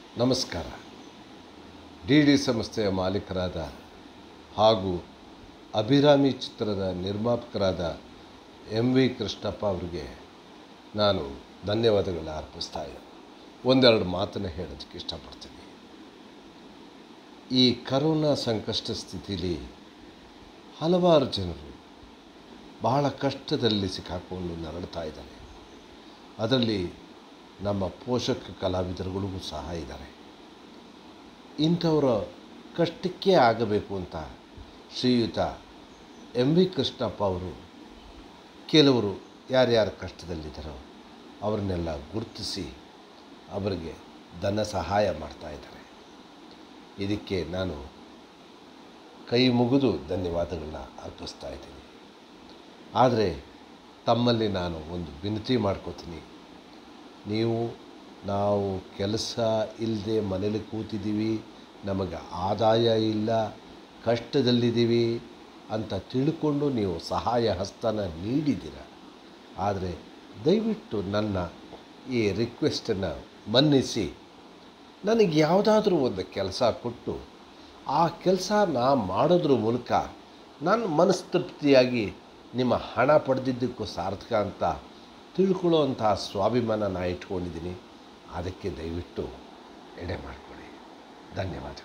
ನಮಸ್ಕಾರ D D ಸಂಸ್ಥೆಯ ಮಾಲೀಕರಾದ ಹಾಗೂ ಅಭಿರಾಮಿ ಚಿತ್ರದ ನಿರ್ಮಾಪಕರಾದ ಎಂ ವಿ ಕೃಷ್ಣಪ್ಪ ಅವರಿಗೆ ನಾನು ಧನ್ಯವಾದಗಳನ್ನ ಅರ್ಪಿಸ್ತಾ ಇದ್ದೀನಿ ಒಂದೆರಡು ಮಾತನ್ನು ಹೇಳೋದಕ್ಕೆ ಇಷ್ಟಪಡ್ತೀನಿ ಈ ಕರೋನಾ ಸಂಕಷ್ಟ ಸ್ಥಿತಿಲಿ ಹಲವಾರು ಜನರು ಬಹಳ ಕಷ್ಟದಲ್ಲಿ ಸಿಕ್ಕಾಕೊಂಡು ನರಳ್ತಾ ಇದ್ದಾರೆ ಅದರಲ್ಲಿ ನಮ್ಮ ಪೋಷಕ ಕಲಾವಿದರುಗಳಿಗೂ ಸಹ ಇದ್ದಾರೆ ಇಂಥವರ ಕಷ್ಟಕ್ಕೆ ಆಗಬೇಕು ಅಂತ ಶ್ರೀಯುತ ಎಂ ವಿ ಕೃಷ್ಣಪ್ಪ ಅವರು ಕೆಲವರು ಯಾರ್ಯಾರು ಕಷ್ಟದಲ್ಲಿದ್ದಾರೋ ಅವ್ರನ್ನೆಲ್ಲ ಗುರುತಿಸಿ ಅವರಿಗೆ ಧನ ಸಹಾಯ ಮಾಡ್ತಾ ಇದ್ದಾರೆ ಇದಕ್ಕೆ ನಾನು ಕೈ ಮುಗಿದು ಧನ್ಯವಾದಗಳನ್ನ ಅರ್ಪಿಸ್ತಾ ಇದ್ದೀನಿ ಆದರೆ ತಮ್ಮಲ್ಲಿ ನಾನು ಒಂದು ವಿನತಿ ಮಾಡ್ಕೋತೀನಿ ನೀವು ನಾವು ಕೆಲಸ ಇಲ್ಲದೆ ಮನೇಲಿ ಕೂತಿದ್ದೀವಿ ನಮಗೆ ಆದಾಯ ಇಲ್ಲ ಕಷ್ಟದಲ್ಲಿದ್ದೀವಿ ಅಂತ ತಿಳ್ಕೊಂಡು ನೀವು ಸಹಾಯ ಹಸ್ತನ ನೀಡಿದ್ದೀರ ಆದರೆ ದಯವಿಟ್ಟು ನನ್ನ ಈ ರಿಕ್ವೆಸ್ಟನ್ನು ಮನ್ನಿಸಿ ನನಗೆ ಯಾವುದಾದ್ರೂ ಒಂದು ಕೆಲಸ ಕೊಟ್ಟು ಆ ಕೆಲಸ ನಾ ಮಾಡೋದ್ರ ಮೂಲಕ ನಾನು ಮನಸ್ತೃಪ್ತಿಯಾಗಿ ನಿಮ್ಮ ಹಣ ಪಡೆದಿದ್ದಕ್ಕೂ ಸಾರ್ಥಕ ಅಂತ ತಿಳ್ಕೊಳ್ಳೋ ಅಂಥ ಸ್ವಾಭಿಮಾನ ನಾ ಇಟ್ಕೊಂಡಿದ್ದೀನಿ ಅದಕ್ಕೆ ದಯವಿಟ್ಟು ಎಡೆ ಮಾಡಿಕೊಡಿ ಧನ್ಯವಾದಗಳು